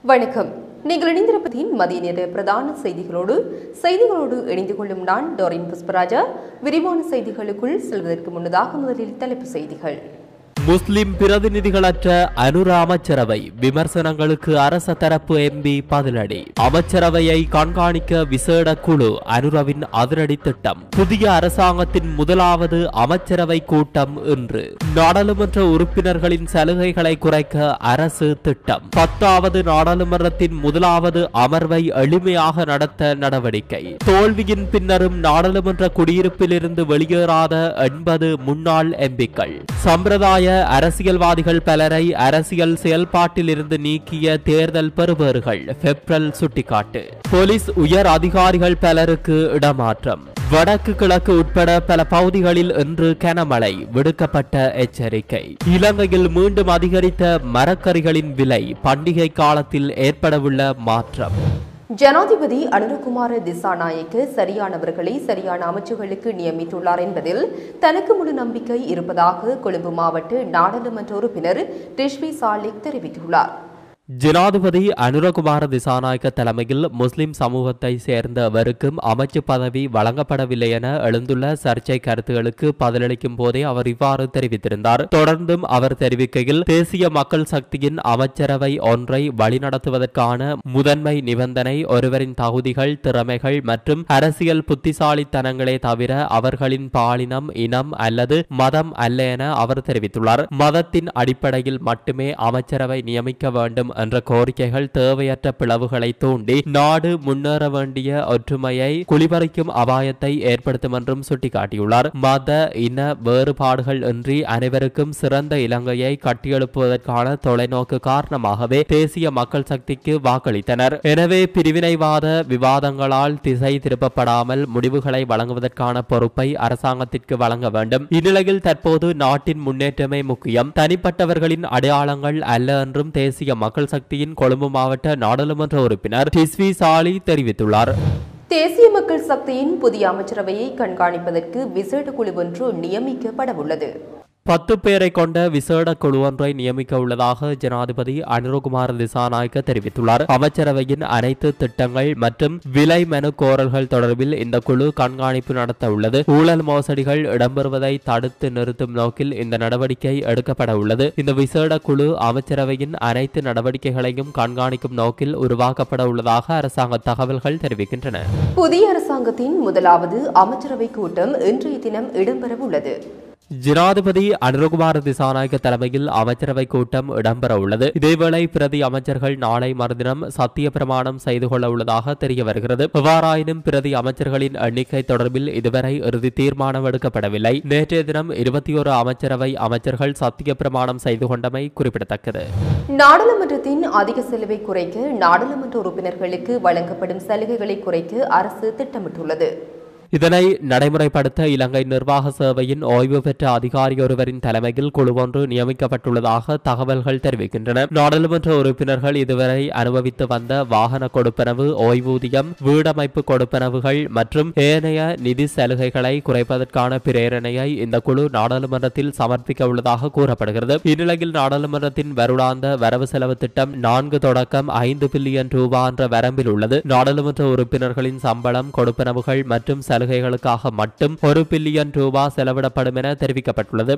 வணக்கம் நீங்கள் இணைந்திருப்பதின் மதிய நேர பிரதான செய்திகளோடு செய்திகளோடு இணைந்து கொள்ளும் நான் டோரின் புஷ்பராஜா விரிவான செய்திகளுக்குள் செல்வதற்கு முன்னதாக முதலில் தலைப்பு செய்திகள் முஸ்லிம் பிரதிநிதிகளற்ற அனுர அமைச்சரவை விமர்சனங்களுக்கு அரச தரப்பு எம்பி பதிலடி அமைச்சரவையை கண்காணிக்க விசேட குழு அனுரவின் அதிரடி திட்டம் புதிய அரசாங்கத்தின் முதலாவது அமைச்சரவை கூட்டம் இன்று நாடாளுமன்ற உறுப்பினர்களின் சலுகைகளை குறைக்க அரசு திட்டம் பத்தாவது நாடாளுமன்றத்தின் முதலாவது அமர்வை எளிமையாக நடத்த நடவடிக்கை தோல்வியின் பின்னரும் நாடாளுமன்ற குடியிருப்பிலிருந்து வெளியேறாத எண்பது முன்னாள் எம்பிக்கள் சம்பிரதாய அரசியல்வாதிகள் பலரை அரசியல் செயல்பாட்டில் இருந்து நீக்கிய தேர்தல் பெறுபேறுகள் பெப்ரல் சுட்டிக்காட்டு போலீஸ் உயர் அதிகாரிகள் பலருக்கு இடமாற்றம் வடக்கு கிழக்கு உட்பட பல பகுதிகளில் இன்று கனமழை விடுக்கப்பட்ட எச்சரிக்கை இலங்கையில் மீண்டும் அதிகரித்த மரக்கறிகளின் விலை பண்டிகை காலத்தில் ஏற்படவுள்ள மாற்றம் ஜனாதிபதி அனுரகுமார திசாநாயக்க சரியானவர்களை சரியான அமைச்சுகளுக்கு நியமித்துள்ளார் என்பதில் தனக்கு முழு நம்பிக்கை இருப்பதாக கொழும்பு மாவட்ட நாடாளுமன்ற உறுப்பினர் ரிஷ்வி சாலிக் தெரிவித்துள்ளார் ஜனாதிபதி அனுரகுமார திசாநாயக்க தலைமையில் முஸ்லிம் சமூகத்தை சேர்ந்தவருக்கும் அமைச்சு பதவி வழங்கப்படவில்லை என எழுந்துள்ள சர்ச்சை கருத்துகளுக்கு பதிலளிக்கும் போதே அவர் இவ்வாறு தெரிவித்திருந்தார் தொடர்ந்தும் அவர் தெரிவிக்கையில் தேசிய மக்கள் சக்தியின் அமைச்சரவை ஒன்றை வழிநடத்துவதற்கான முதன்மை நிபந்தனை ஒருவரின் தகுதிகள் திறமைகள் மற்றும் அரசியல் புத்திசாலித்தனங்களே தவிர அவர்களின் பாலினம் இனம் அல்லது மதம் அல்ல என அவர் தெரிவித்துள்ளார் மதத்தின் அடிப்படையில் மட்டுமே அமைச்சரவை நியமிக்க வேண்டும் என்ற கோரிக்கைகள் தேவையற்ற பிளவுகளை தூண்டி நாடு முன்னேற வேண்டிய ஒற்றுமையை குளிபறிக்கும் அபாயத்தை ஏற்படுத்தும் என்றும் சுட்டிக்காட்டியுள்ளார் மத இன வேறுபாடுகள் இன்றி அனைவருக்கும் சிறந்த இலங்கையை கட்டியெழுப்புவதற்கான தொலைநோக்கு காரணமாகவே தேசிய மக்கள் சக்திக்கு வாக்களித்தனர் எனவே பிரிவினைவாத விவாதங்களால் திசை திருப்பப்படாமல் முடிவுகளை வழங்குவதற்கான பொறுப்பை அரசாங்கத்திற்கு வழங்க வேண்டும் இந்நிலையில் தற்போது நாட்டின் முன்னேற்றமே முக்கியம் தனிப்பட்டவர்களின் அடையாளங்கள் அல்ல என்றும் தேசிய மக்கள் சக்தியின் கொழும்பு மாவட்ட நாடாளுமன்ற உறுப்பினர் டிஸ்வி சாலி தெரிவித்துள்ளார் தேசிய மக்கள் சக்தியின் புதிய அமைச்சரவையை கண்காணிப்பதற்கு விசேட குழு ஒன்று நியமிக்கப்படவுள்ளது பத்து பேரை கொண்ட விசேட குழு ஒன்றை நியமிக்க உள்ளதாக ஜனாதிபதி அனுரகுமார் திசாநாயக்க தெரிவித்துள்ளார் அமைச்சரவையின் அனைத்து திட்டங்கள் மற்றும் விலை மனு கோரல்கள் தொடர்பில் இந்த குழு கண்காணிப்பு நடத்த உள்ளது ஊழல் மோசடிகள் இடம்பெறுவதை தடுத்து நிறுத்தும் நோக்கில் இந்த நடவடிக்கை எடுக்கப்பட உள்ளது இந்த விசேட குழு அமைச்சரவையின் அனைத்து நடவடிக்கைகளையும் கண்காணிக்கும் நோக்கில் உருவாக்கப்பட உள்ளதாக அரசாங்க தகவல்கள் தெரிவிக்கின்றன புதிய அரசாங்கத்தின் முதலாவது அமைச்சரவை கூட்டம் இன்றைய தினம் இடம்பெறவுள்ளது ஜனாதிபதி அனுரகுமார திசாநாயக்க தலைமையில் அமைச்சரவை கூட்டம் இடம்பெற உள்ளது இதேவேளை பிரதி அமைச்சர்கள் நாளை மறுதினம் சத்திய பிரமாணம் செய்து கொள்ள உள்ளதாக தெரிய வருகிறது எவ்வாறாயினும் பிரதி அமைச்சர்களின் எண்ணிக்கை தொடர்பில் இதுவரை இறுதி தீர்மானம் எடுக்கப்படவில்லை நேற்றைய தினம் இருபத்தி ஒரு அமைச்சரவை அமைச்சர்கள் சத்திய பிரமாணம் செய்து கொண்டமை குறிப்பிடத்தக்கது நாடாளுமன்றத்தின் அதிக செலவை குறைக்க நாடாளுமன்ற உறுப்பினர்களுக்கு வழங்கப்படும் சலுகைகளை குறைக்க அரசு திட்டமிட்டுள்ளது இதனை நடைமுறைப்படுத்த இலங்கை நிர்வாக சேவையின் ஓய்வு பெற்ற அதிகாரி ஒருவரின் தலைமையில் குழு ஒன்று நியமிக்கப்பட்டுள்ளதாக தகவல்கள் தெரிவிக்கின்றன நாடாளுமன்ற உறுப்பினர்கள் இதுவரை அனுபவித்து வந்த வாகன கொடுப்பனவு ஓய்வூதியம் வீடமைப்பு கொடுப்பனவுகள் மற்றும் ஏனைய நிதி சலுகைகளை குறைப்பதற்கான பிரேரணையை இந்த குழு நாடாளுமன்றத்தில் சமர்ப்பிக்க உள்ளதாக கூறப்படுகிறது இந்நிலையில் நாடாளுமன்றத்தின் வருடாந்த வரவு செலவு திட்டம் நான்கு தொடக்கம் ஐந்து பில்லியன் ரூபாய் என்ற வரம்பில் உள்ளது நாடாளுமன்ற உறுப்பினர்களின் சம்பளம் கொடுப்பனவுகள் மற்றும் சலுகைகளுக்காக மட்டும் ஒரு பில்லியன் ரூபாய் செலவிடப்படும் என தெரிவிக்கப்பட்டுள்ளது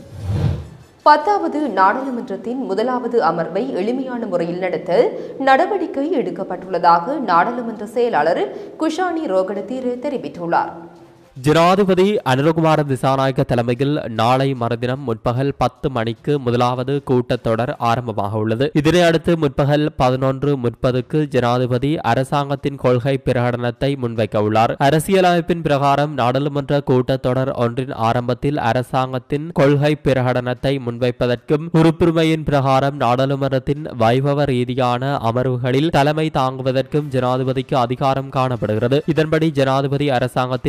பத்தாவது நாடாளுமன்றத்தின் முதலாவது அமர்வை எளிமையான முறையில் நடத்த நடவடிக்கை எடுக்கப்பட்டுள்ளதாக நாடாளுமன்ற செயலாளர் குஷானி ரோகடதீர் தெரிவித்துள்ளார் ஜனாதிபதி அனுரகுமார திசாநாயக்க தலைமையில் நாளை மறுதினம் முற்பகல் பத்து மணிக்கு முதலாவது கூட்டத்தொடர் ஆரம்பமாக உள்ளது இதனை அடுத்து முற்பகல் பதினொன்று முப்பதுக்கு ஜனாதிபதி அரசாங்கத்தின் கொள்கை பிரகடனத்தை முன்வைக்க உள்ளார் அரசியலமைப்பின் பிரகாரம் நாடாளுமன்ற கூட்டத்தொடர் ஒன்றின் ஆரம்பத்தில் அரசாங்கத்தின் கொள்கை பிரகடனத்தை முன்வைப்பதற்கும் உறுப்புரிமையின் பிரகாரம் நாடாளுமன்றத்தின் வைபவ ரீதியான அமர்வுகளில் தலைமை தாங்குவதற்கும் ஜனாதிபதிக்கு அதிகாரம் காணப்படுகிறது இதன்படி ஜனாதிபதி அரசாங்கத்தின் எதிர்கால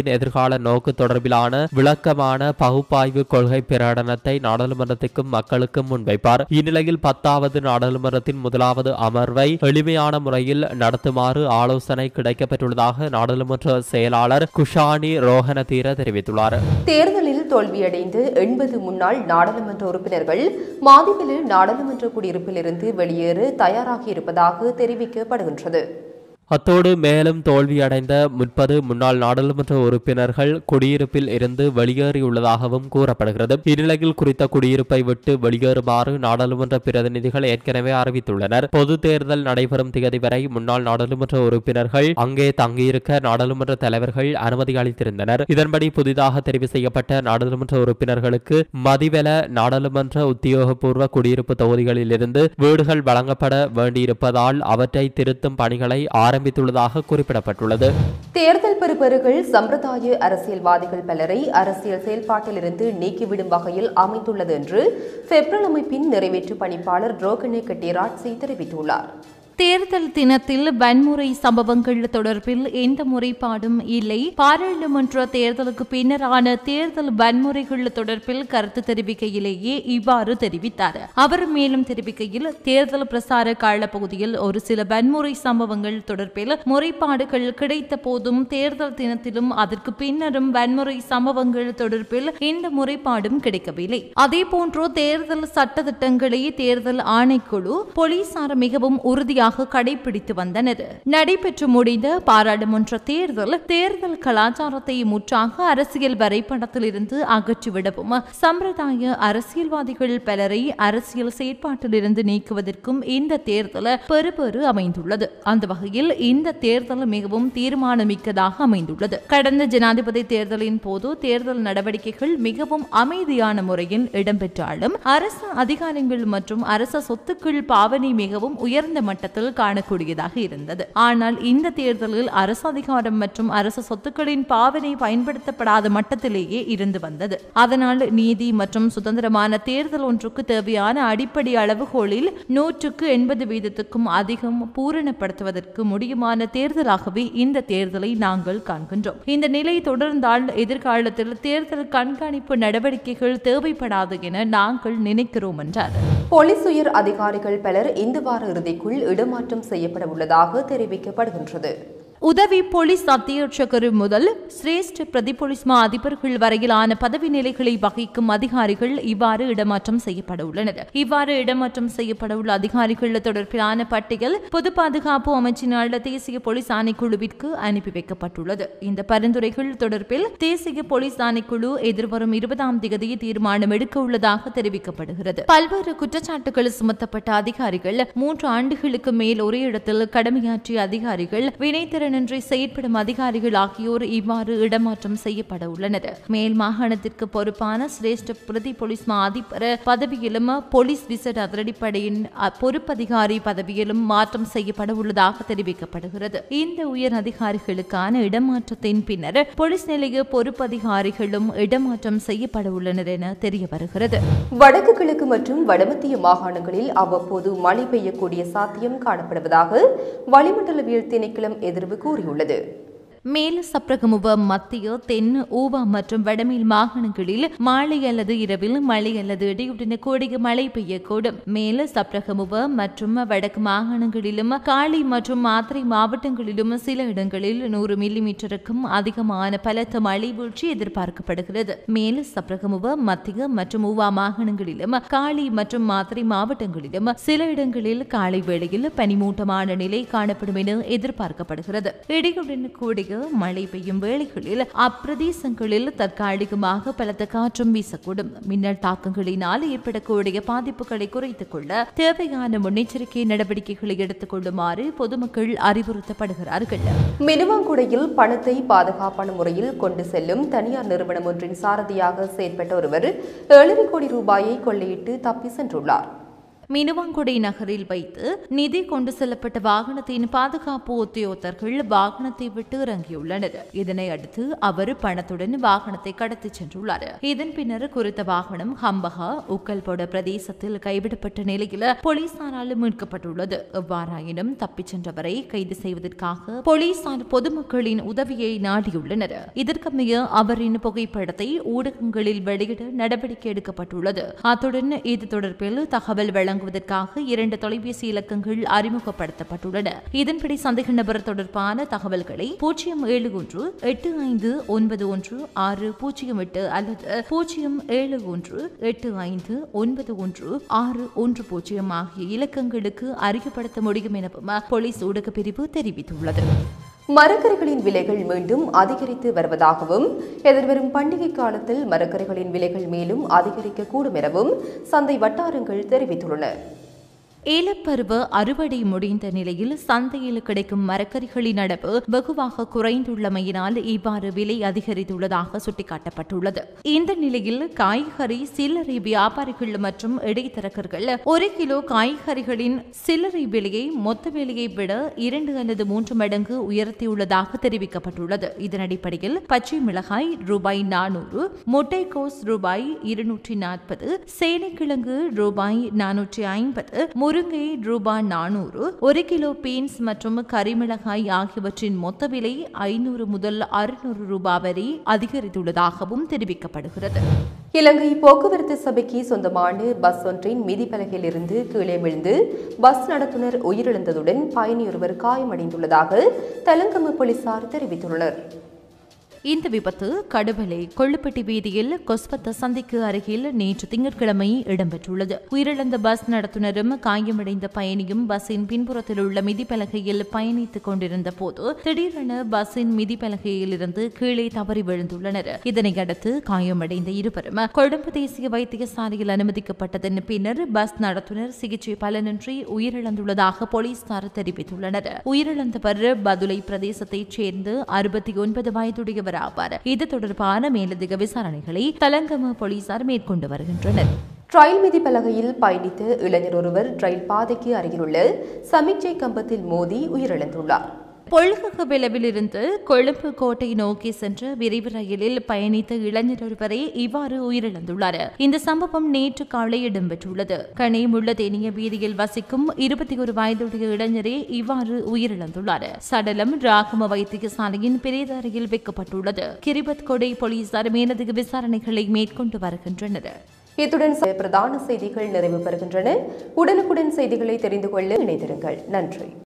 எதிர்கால நோக்கு தொடர்பிலான விளக்கமான பகுப்பாய்வு கொள்கை பிரகடனத்தை நாடாளுமன்றத்திற்கும் மக்களுக்கும் முன்வைப்பார் இந்நிலையில் பத்தாவது நாடாளுமன்றத்தின் முதலாவது அமர்வை எளிமையான முறையில் நடத்துமாறு ஆலோசனை கிடைக்கப்பெற்றுள்ளதாக நாடாளுமன்ற செயலாளர் குஷானி ரோஹனதீர தெரிவித்துள்ளார் தேர்தலில் தோல்வியடைந்து எண்பது முன்னாள் நாடாளுமன்ற உறுப்பினர்கள் மாதிவிலில் நாடாளுமன்ற குடியிருப்பிலிருந்து வெளியேற தயாராகியிருப்பதாக தெரிவிக்கப்படுகின்றது அத்தோடு மேலும் தோல்வியடைந்த முப்பது முன்னாள் நாடாளுமன்ற உறுப்பினர்கள் குடியிருப்பில் இருந்து வெளியேறியுள்ளதாகவும் கூறப்படுகிறது இந்நிலையில் குறித்த குடியிருப்பை விட்டு வெளியேறுமாறு நாடாளுமன்ற பிரதிநிதிகள் ஏற்கனவே அறிவித்துள்ளனர் பொது தேர்தல் நடைபெறும் திகதி வரை முன்னாள் நாடாளுமன்ற உறுப்பினர்கள் அங்கே தங்கியிருக்க நாடாளுமன்ற தலைவர்கள் அனுமதி அளித்திருந்தனர் இதன்படி புதிதாக தெரிவு செய்யப்பட்ட நாடாளுமன்ற உறுப்பினர்களுக்கு மதிவெல நாடாளுமன்ற உத்தியோகபூர்வ குடியிருப்பு தொகுதிகளில் இருந்து வீடுகள் வழங்கப்பட வேண்டியிருப்பதால் அவற்றை திருத்தும் பணிகளை ஆரம்பித்துள்ளதாக குறிப்பிடப்பட்டுள்ளது தேர்தல் பெறுபேறுகள் சம்பிரதாய அரசியல்வாதிகள் பலரை அரசியல் செயல்பாட்டிலிருந்து நீக்கிவிடும் வகையில் அமைந்துள்ளது என்று பெப்ரல் அமைப்பின் நிறைவேற்று பணிப்பாளர் ரோகனே கட்டிராட்சி தெரிவித்துள்ளார் தேர்தல் தினத்தில் வன்முறை சம்பவங்கள் தொடர்பில் எந்த முறைப்பாடும் இல்லை பாராளுமன்ற தேர்தலுக்கு பின்னரான தேர்தல் வன்முறைகள் தொடர்பில் கருத்து தெரிவிக்கையிலேயே இவ்வாறு தெரிவித்தார் அவர் மேலும் தெரிவிக்கையில் தேர்தல் பிரசார காலப்பகுதியில் ஒரு சில வன்முறை சம்பவங்கள் தொடர்பில் முறைப்பாடுகள் கிடைத்த போதும் தேர்தல் தினத்திலும் அதற்கு பின்னரும் வன்முறை சம்பவங்கள் தொடர்பில் எந்த முறைப்பாடும் கிடைக்கவில்லை அதேபோன்று தேர்தல் சட்டத்திட்டங்களை தேர்தல் ஆணைக்குழு போலீசார் மிகவும் உறுதியாக கடைபிடித்து வந்தனர் நடைபெற்று முடிந்த பாராளுமன்ற தேர்தல் தேர்தல் கலாச்சாரத்தை முற்றாக அரசியல் வரைபடத்திலிருந்து அகற்றிவிடவும் சம்பிரதாய அரசியல்வாதிகள் பலரை அரசியல் செயற்பாட்டிலிருந்து நீக்குவதற்கும் இந்த தேர்தல் பெறுபேறு அமைந்துள்ளது அந்த வகையில் இந்த தேர்தல் மிகவும் தீர்மானமிக்கதாக அமைந்துள்ளது கடந்த ஜனாதிபதி தேர்தலின் போது தேர்தல் நடவடிக்கைகள் மிகவும் அமைதியான முறையில் இடம்பெற்றாலும் அரசு அதிகாரங்கள் மற்றும் அரச சொத்துக்கள் பாவனை மிகவும் உயர்ந்த மட்டத்தில் காணக்கூடியதாக இருந்தது ஆனால் இந்த தேர்தலில் அரசு அதிகாரம் மற்றும் அரசு சொத்துக்களின் பாவனை பயன்படுத்தப்படாத மட்டத்திலேயே இருந்து வந்தது அதனால் நீதி மற்றும் சுதந்திரமான தேர்தல் ஒன்றுக்கு தேவையான அடிப்படை அளவுகோலில் நூற்றுக்கு எண்பது வீதத்துக்கும் அதிகம் பூரணப்படுத்துவதற்கு முடியுமான தேர்தலாகவே இந்த தேர்தலை நாங்கள் காண்கின்றோம் இந்த நிலை தொடர்ந்தால் எதிர்காலத்தில் தேர்தல் கண்காணிப்பு நடவடிக்கைகள் தேவைப்படாது என நாங்கள் நினைக்கிறோம் என்றார் போலீஸ் உயர் அதிகாரிகள் பலர் இந்த வார இறுதிக்குள் இடமாற்றம் செய்யப்பட உள்ளதாக தெரிவிக்கப்படுகின்றது உதவி போலீஸ் அத்தியட்சகர் முதல் சிரேஷ்ட பிரதி போலீஸ் மா அதிபர்கள் வரையிலான பதவி நிலைகளை வகிக்கும் அதிகாரிகள் இவ்வாறு இடமாற்றம் செய்யப்பட உள்ளனர் இவ்வாறு இடமாற்றம் செய்யப்பட உள்ள அதிகாரிகள் தொடர்பிலான பட்டியல் பொது பாதுகாப்பு அமைச்சினால் தேசிய போலீஸ் ஆணைக்குழுவிற்கு அனுப்பி வைக்கப்பட்டுள்ளது இந்த பரிந்துரைகள் தொடர்பில் தேசிய போலீஸ் ஆணைக்குழு எதிர்வரும் இருபதாம் தேதி தீர்மானம் எடுக்க உள்ளதாக தெரிவிக்கப்படுகிறது பல்வேறு குற்றச்சாட்டுகள் சுமத்தப்பட்ட அதிகாரிகள் மூன்று ஆண்டுகளுக்கு மேல் ஒரே இடத்தில் கடமையாற்றிய அதிகாரிகள் வினைத்திறன் திறனின்றி செயற்படும் அதிகாரிகள் ஆகியோர் இவ்வாறு இடமாற்றம் செய்யப்பட உள்ளனர் மேல் மாகாணத்திற்கு பொறுப்பான சிரேஷ்ட பிரதி போலீஸ் மா அதிபர் பதவியிலும் போலீஸ் விசேட அதிரடிப்படையின் அ- பொறுப்பதிகாரி பதவியிலும் மாற்றம் செய்யப்பட உள்ளதாக தெரிவிக்கப்படுகிறது இந்த உயர் அதிகாரிகளுக்கான இடமாற்றத்தின் பின்னர் போலீஸ் நிலைய பொறுப்பதிகாரிகளும் இடமாற்றம் செய்யப்பட உள்ளனர் என தெரிய வருகிறது வடக்கு கிழக்கு மற்றும் வடமத்திய மாகாணங்களில் அவ்வப்போது மழை பெய்யக்கூடிய சாத்தியம் காணப்படுவதாக வளிமண்டலவியல் திணைக்களம் எதிர்வு கூறியுள்ளது மேல் சப்ரகமுவ மத்திய தென் ஊவா மற்றும் வடமேல் மாகாணங்களில் மாலை அல்லது இரவில் மழை அல்லது இடியுடன் கூடிய மழை பெய்யக்கூடும் மேல் சப்ரகமுவ மற்றும் வடக்கு மாகாணங்களிலும் காளி மற்றும் மாத்திரை மாவட்டங்களிலும் சில இடங்களில் நூறு மில்லிமீட்டருக்கும் அதிகமான பலத்த மழை வீழ்ச்சி எதிர்பார்க்கப்படுகிறது மேல் சப்ரகமுவ மத்திய மற்றும் ஊவா மாகாணங்களிலும் காளி மற்றும் மாத்திரை மாவட்டங்களிலும் சில இடங்களில் காலை வேளையில் பனிமூட்டமான நிலை காணப்படும் என எதிர்பார்க்கப்படுகிறது இடியுடன் கூடிய மழை பெய்யும் வேளைகளில் அப்பிரதேசங்களில் தற்காலிகமாக பலத்த காற்றும் வீசக்கூடும் மின்னல் தாக்கங்களினால் ஏற்படக்கூடிய பாதிப்புகளை குறைத்துக் கொள்ள தேவையான முன்னெச்சரிக்கை நடவடிக்கைகளை எடுத்துக் கொள்ளுமாறு பொதுமக்கள் அறிவுறுத்தப்படுகிறார்கள் மினுவாங்குடையில் பணத்தை பாதுகாப்பான முறையில் கொண்டு செல்லும் தனியார் நிறுவனம் ஒன்றின் சாரதியாக செயற்பட்ட ஒருவர் ஏழரை கோடி ரூபாயை கொள்ளையிட்டு தப்பி சென்றுள்ளார் மினுவாங்குடி நகரில் வைத்து நிதி கொண்டு செல்லப்பட்ட வாகனத்தின் பாதுகாப்பு உத்தியோகத்தர்கள் வாகனத்தை விட்டு இறங்கியுள்ளனர் இதனை அடுத்து அவர் பணத்துடன் வாகனத்தை கடத்திச் சென்றுள்ளார் இதன் பின்னர் குறித்த வாகனம் ஹம்பகா உக்கல்பொட பிரதேசத்தில் கைவிடப்பட்ட நிலையில் போலீசாரால் மீட்கப்பட்டுள்ளது எவ்வாறாயினும் தப்பிச் சென்றவரை கைது செய்வதற்காக போலீசார் பொதுமக்களின் உதவியை நாடியுள்ளனர் இதற்கமைய அவரின் புகைப்படத்தை ஊடகங்களில் வெளியிட நடவடிக்கை எடுக்கப்பட்டுள்ளது அத்துடன் இது தொடர்பில் தகவல் வழங்குவதற்காக இரண்டு தொலைபேசி இலக்கங்கள் அறிமுகப்படுத்தப்பட்டுள்ளன இதன்படி சந்தேக நபர் தொடர்பான தகவல்களை பூஜ்ஜியம் ஏழு ஒன்று எட்டு ஐந்து ஒன்பது ஒன்று ஆறு பூஜ்ஜியம் எட்டு அல்லது பூஜ்ஜியம் ஏழு ஒன்று எட்டு ஐந்து ஒன்பது ஒன்று ஆறு ஒன்று பூஜ்ஜியம் ஆகிய இலக்கங்களுக்கு அறியப்படுத்த முடியும் எனவும் போலீஸ் ஊடக பிரிவு தெரிவித்துள்ளது மரக்கறிகளின் விலைகள் மீண்டும் அதிகரித்து வருவதாகவும் எதிர்வரும் பண்டிகை காலத்தில் மரக்கறிகளின் விலைகள் மேலும் அதிகரிக்கக்கூடும் எனவும் சந்தை வட்டாரங்கள் தெரிவித்துள்ளன ஏலப்பருவ அறுவடை முடிந்த நிலையில் சந்தையில் கிடைக்கும் மரக்கறிகளின் அளவு வெகுவாக குறைந்துள்ளமையினால் இவ்வாறு விலை அதிகரித்துள்ளதாக சுட்டிக்காட்டப்பட்டுள்ளது இந்த நிலையில் காய்கறி சில்லறை வியாபாரிகள் மற்றும் இடைத்தரகர்கள் ஒரு கிலோ காய்கறிகளின் சில்லறை விலையை மொத்த விலையை விட இரண்டு அல்லது மூன்று மடங்கு உயர்த்தியுள்ளதாக தெரிவிக்கப்பட்டுள்ளது இதன் அடிப்படையில் பச்சை மிளகாய் ரூபாய் நானூறு முட்டைக்கோஸ் ரூபாய் இருநூற்றி நாற்பது சேனைக்கிழங்கு ரூபாய் நானூற்றி ஐம்பது முருங்கை ரூபாய் நானூறு ஒரு கிலோ பீன்ஸ் மற்றும் கரிமிளகாய் ஆகியவற்றின் மொத்த விலை ஐநூறு முதல் அறுநூறு ரூபாய் வரை அதிகரித்துள்ளதாகவும் தெரிவிக்கப்படுகிறது இலங்கை போக்குவரத்து சபைக்கு சொந்தமான பஸ் ஒன்றின் மிதிப்பலகையில் இருந்து கீழே விழுந்து பஸ் நடத்துனர் உயிரிழந்ததுடன் பயணியொருவர் காயமடைந்துள்ளதாக தெலங்கம போலீசார் தெரிவித்துள்ளனர் இந்த விபத்து கடுவலை கொள்ளுப்பட்டி வீதியில் கொஸ்பத்த சந்திக்கு அருகில் நேற்று திங்கட்கிழமை இடம்பெற்றுள்ளது உயிரிழந்த பஸ் நடத்துனரும் காயமடைந்த பயணியும் பஸ்ஸின் பின்புறத்தில் உள்ள மிதிப்பலகையில் பயணித்துக் கொண்டிருந்த போது திடீரென பஸ்ஸின் மிதிப்பலகையில் இருந்து கீழே தவறி விழுந்துள்ளனர் இதனை அடுத்து காயமடைந்த இருவரும் கொழும்பு தேசிய வைத்தியசாலையில் அனுமதிக்கப்பட்டதன் பின்னர் பஸ் நடத்துனர் சிகிச்சை பலனின்றி உயிரிழந்துள்ளதாக போலீசார் தெரிவித்துள்ளனர் உயிரிழந்தவர் பதுளை பிரதேசத்தைச் சேர்ந்த அறுபத்தி ஒன்பது வயதுடையவர் ஆவார் இது தொடர்பான மேலதிக விசாரணைகளை தலங்கம போலீசார் மேற்கொண்டு வருகின்றனர் ரயில் மிதி பலகையில் பயணித்த இளைஞர் ஒருவர் ரயில் பாதைக்கு அருகிலுள்ள சமிக்ஞை கம்பத்தில் மோதி உயிரிழந்துள்ளார் பொழுகவிளவில் இருந்து கொழும்பு கோட்டை நோக்கி சென்ற விரைவு ரயிலில் பயணித்த இளைஞர் ஒருவரே இவ்வாறு உயிரிழந்துள்ளார் இந்த சம்பவம் நேற்று காலை இடம்பெற்றுள்ளது கனேமுள்ள தேனிய வீதியில் வசிக்கும் இருபத்தி ஒரு வயதுடைய இளைஞரே இவ்வாறு உயிரிழந்துள்ளார் சடலம் ராகம வைத்தியசாலையின் பிரேத அறையில் வைக்கப்பட்டுள்ளது கிரிபத் கொடை போலீசார் மேலதிக விசாரணைகளை மேற்கொண்டு வருகின்றனர் இத்துடன் பிரதான செய்திகள் நிறைவு பெறுகின்றன உடனுக்குடன் செய்திகளை தெரிந்து கொள்ள இணைந்திருங்கள் நன்றி